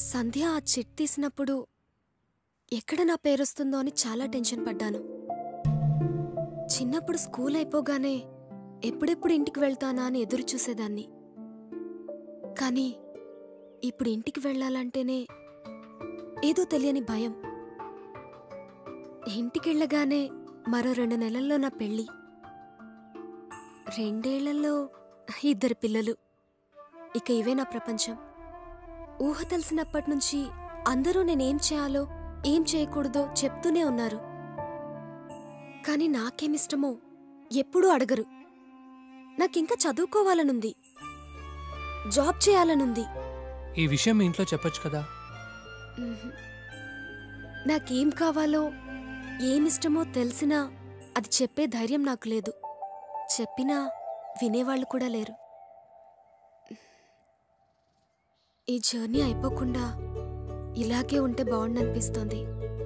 సంధ్య ఆ చిట్ తీసినప్పుడు ఎక్కడ నా పేరొస్తుందో అని చాలా టెన్షన్ పడ్డాను చిన్నప్పుడు స్కూల్ అయిపోగానే ఎప్పుడెప్పుడు ఇంటికి వెళ్తానా అని ఎదురు చూసేదాన్ని కానీ ఇప్పుడు ఇంటికి వెళ్ళాలంటేనే ఏదో తెలియని భయం ఇంటికెళ్ళగానే మరో రెండు నెలల్లో నా పెళ్ళి రెండేళ్లలో ఇద్దరు పిల్లలు ఇక ఇవే నా ప్రపంచం ఊహ తెలిసినప్పటి నుంచి అందరూ నేనేం చేయాలో ఏం చేయకూడదో చెప్తూనే ఉన్నారు కానీ నాకేమిష్టమో ఎప్పుడూ అడగరు నాకింకా చదువుకోవాలనుంది జాబ్ చేయాలనుంది ఈ విషయం మీ ఇంట్లో చెప్పొచ్చు కదా మ్మ్. నాకేం కావాలో ఏమిష్టమో తెలిసినా అది చెప్పే ధైర్యం నాకు లేదు చెప్పినా వినేవాళ్ళు కూడా లేరు ఈ జర్నీ అయిపోకుండా ఇలాగే ఉంటే బాగుండనిపిస్తోంది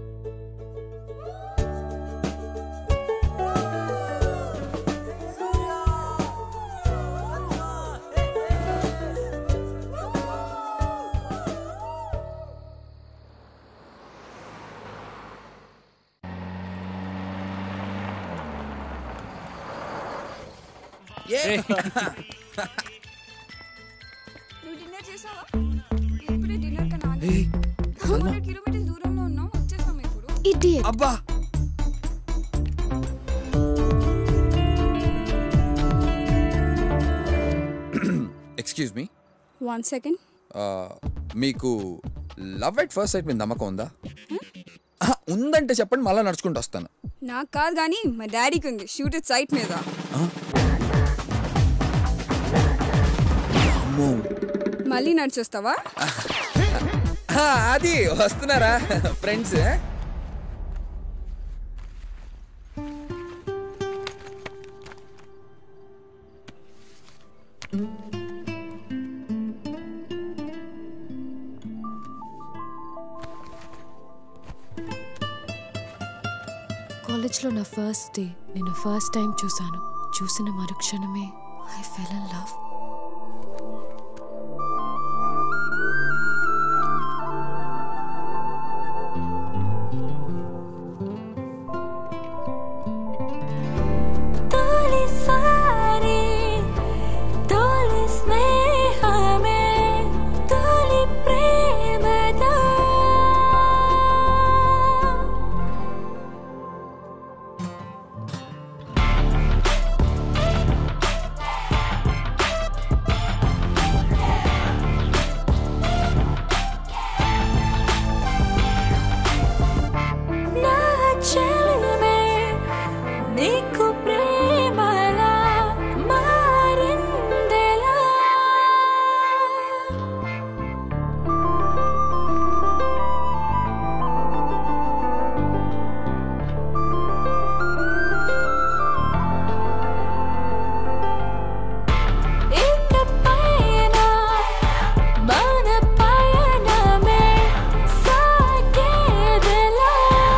నువ్వు డిన్నర్ చేసావా ఇప్పుడే డిన్నర్ కన్నా టూ హండ్రెడ్ కిలోమీటర్స్ దూరంలో ఉన్నాం వచ్చేసాం ఇప్పుడు ఇడియట్ అబ్బా ఎక్స్క్యూజ్ మీ వన్ సెకండ్ మీకు లవ్ ఎట్ ఫస్ట్ సైట్ మీద నమ్మకం ఉందా ఆహా, ఉందంటే చెప్పండి మళ్ళీ నడుచుకుంటూ వస్తాను నాకు కాదు కానీ మా డాడీకి ఉంది షూట్ ఇట్ సైట్ మీద అమ్మో మళ్ళీ నడిచొస్తావా ఆ, అది వస్తున్నారా ఫ్రెండ్స్ కాలేజ్లో నా ఫస్ట్ డే నేను ఫస్ట్ టైం చూశాను చూసిన మరుక్షణమే ఐ ఫెల్ ఇన్ లవ్ తొలిసారి తొలి స్నేహమే తొలి ప్రేమదా నా చెలిమే నీకు ప్రేమలా మారిందెలా ఇకపైన మన పయనమే సాగేదెలా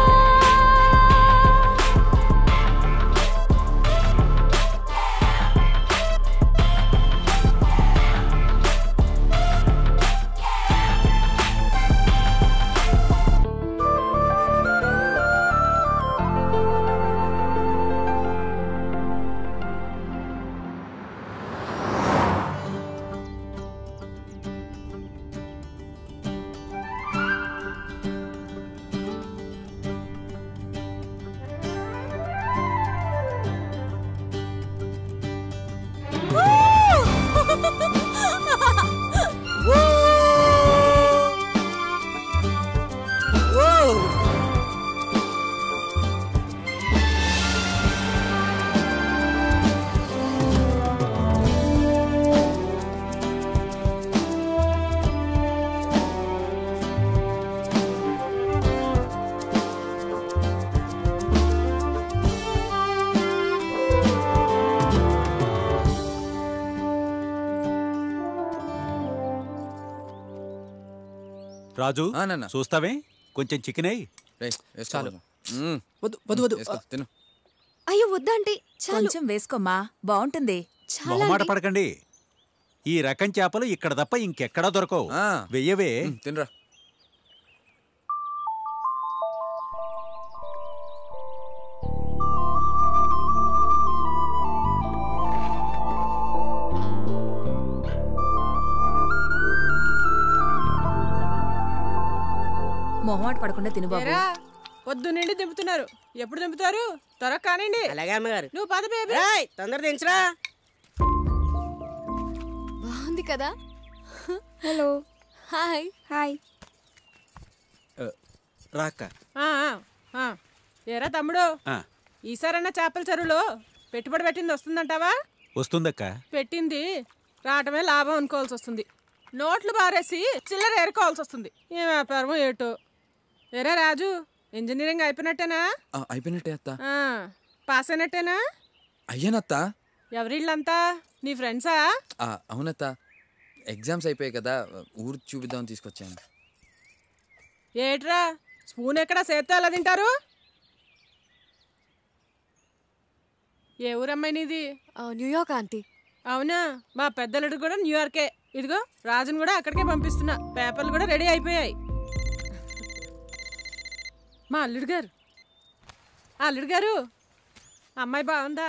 రాజు ఆ, నాన్న. చూస్తావే కొంచెం చికెన్ అయ్యి రేయ్, వేసుకో చాలు. కొంచెం. మ్మ్. వద్దు వద్దు వద్దు వేసుకో, తిను అయ్యో వద్దంటే చాలు కొంచెం వేసుకోమ్మా బాగుంటుంది చాలా మొహమాట అండి. పడకండి ఈ రకం చేపలు ఇక్కడ తప్ప ఇంకెక్కడా దొరకవు ఆ. వెయ్యవే మ్మ్, తినరా మొహమాట పడకుండా తిను బాబు ఏరా పొద్దు నుండి దింపుతున్నారు ఎప్పుడు దింపుతారు త్వరగా కానివ్వండి అలాగే అమ్మగారు నువ్వు పద బేబీ ఏయ్, తొందర దించరా బాగుంది కదా హలో హాయ్ హాయ్ రాక్క ఆ, ఆ, ఆ. ఏరా తమ్ముడు ఆ, ఈసారన్నా చేపల చెరువులో పెట్టుబడి పెట్టింది వస్తుందంటావా వస్తుందక్క పెట్టింది రావటమే లాభం అనుకోవాల్సి వస్తుంది నోట్లు బారేసి చిల్లర ఏరుకోవాల్సి వస్తుంది ఏ వ్యాపారం ఏటో ఏరా రాజు ఇంజనీరింగ్ అయిపోయినట్టేనా ఆ, అయిపోయినట్టే అత్త ఆ, పాస్ అయినట్టేనా అయ్యానత్త ఎవరిళ్ళంతా నీ ఫ్రెండ్సా ఆ, అవునత్త ఎగ్జామ్స్ అయిపోయాయి కదా ఊరు చూపిద్దామని తీసుకొచ్చాను ఏట్రా స్పూన్ ఎక్కడ సేత్తో ఎలా తింటారు ఏ ఊరమ్మాయి నీది న్యూయార్క్ ఆంటీ అవునా మా పెద్దలుడు కూడా న్యూయార్కే ఇదిగో రాజును కూడా అక్కడికే పంపిస్తున్నా పేపర్లు కూడా రెడీ అయిపోయాయి మా అల్లుడు గారు ఆ అల్లుడు గారు అమ్మాయి బాగుందా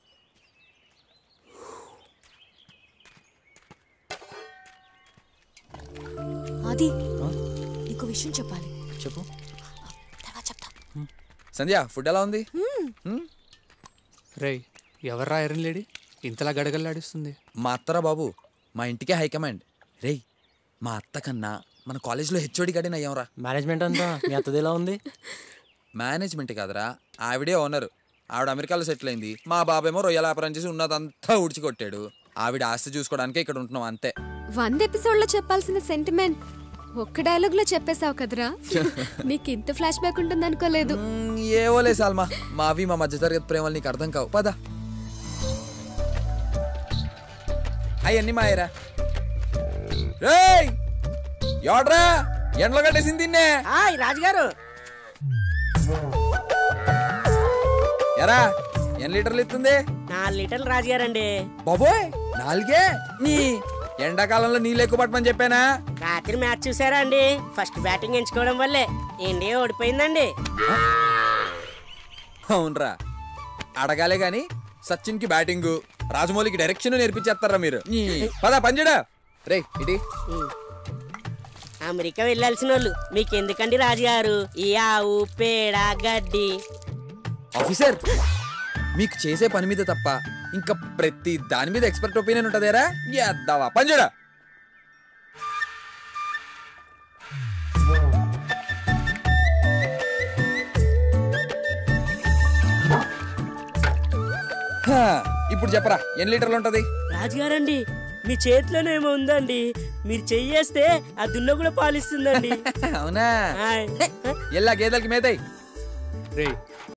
అది నీకు విషయం చెప్పాలి చెప్పు తర్వాత చెప్తా సంధ్య ఫుడ్ ఎలా ఉంది హ్మ్? రేయ్ ఎవర్రా ఐరన్ లేడీ ఇంతలా గడగల్లాడిస్తుంది మా అత్తరా బాబు మా ఇంటికే హైకమాండ్ రేయ్ మా అత్త కన్నా మన కాలేజ్లో హెచ్ఓడి గడిన అయ్యాంరా మేనేజ్మెంట్ అంతా మీ అత్తది ఎలా ఉంది మేనేజ్మెంట్ కాదురా ఆవిడే ఓనర్ ఆవిడ అమెరికాలో సెటిల్ అయింది మా బాబేమో రొయ్యల వ్యాపారం చేసి ఉన్నదంతా ఉడిచికొట్టాడు ఆవిడ ఆస్తి చూసుకోవడానికే ఇక్కడ ఉంటున్నాం అంతే వంద ఎపిసోడ్లో చెప్పాల్సిన సెంటిమెంట్ ఒక్క డైలాగ్ లో చెప్పేశావు కదరా నీకు ఇంత ఫ్లాష్ బ్యాక్ ఉంటుంది అనుకోలేదు మ్మ్, ఏవోలే సాల్మా మావి మా మధ్య తరగతి ప్రేమలు నీకు అర్థం కావు పద అవన్నీ మాయరా రేయ్ ఎవడ్రా ఎండలో కట్టేసింది తిన్నే హాయ్ రాజుగారు ఎరా ఎన్ని లీటర్లు ఇస్తుంది నాలుగు లీటర్లు రాజుగారండి బాబోయ్ నాలుగే నీ ఎండాకాలంలో నీళ్ళు ఎక్కువ పట్టమని చెప్పానా రాత్రి మ్యాచ్ చూసారా అండి ఫస్ట్ బ్యాటింగ్ ఎంచుకోవడం వల్లే ఇండియా ఓడిపోయిందండి అవునరా అడగాలే గాని సచిన్ కి బ్యాటింగ్ రాజమౌళికి డైరెక్షన్ నేర్పించేస్తారా మీరు నీ పద పంజడా రే ఇటీ ఉమ్. అమెరికా వెళ్ళాల్సిన వాళ్ళు మీకు ఎందుకండి రాజుగారు ఈ ఆవు పేడ గడ్డి ఆఫీసర్ మీకు చేసే పని మీద తప్ప ఇంకా ప్రతి దాని మీద ఎక్స్పర్ట్ ఒపీనియన్ ఉంటదేరా ఎద్దావా పంజడా ఇప్పుడు చెప్పరా ఎన్ని లీటర్లు ఉంటది రాజుగారండి మీ చేతిలోనేమో ఉందండి మీరు చెయ్యేస్తే ఆ దున్న కూడా పాలిస్తుందండి అవునా హాయ్. ఎల్లా గేదెలకి మేతాయి రేయ్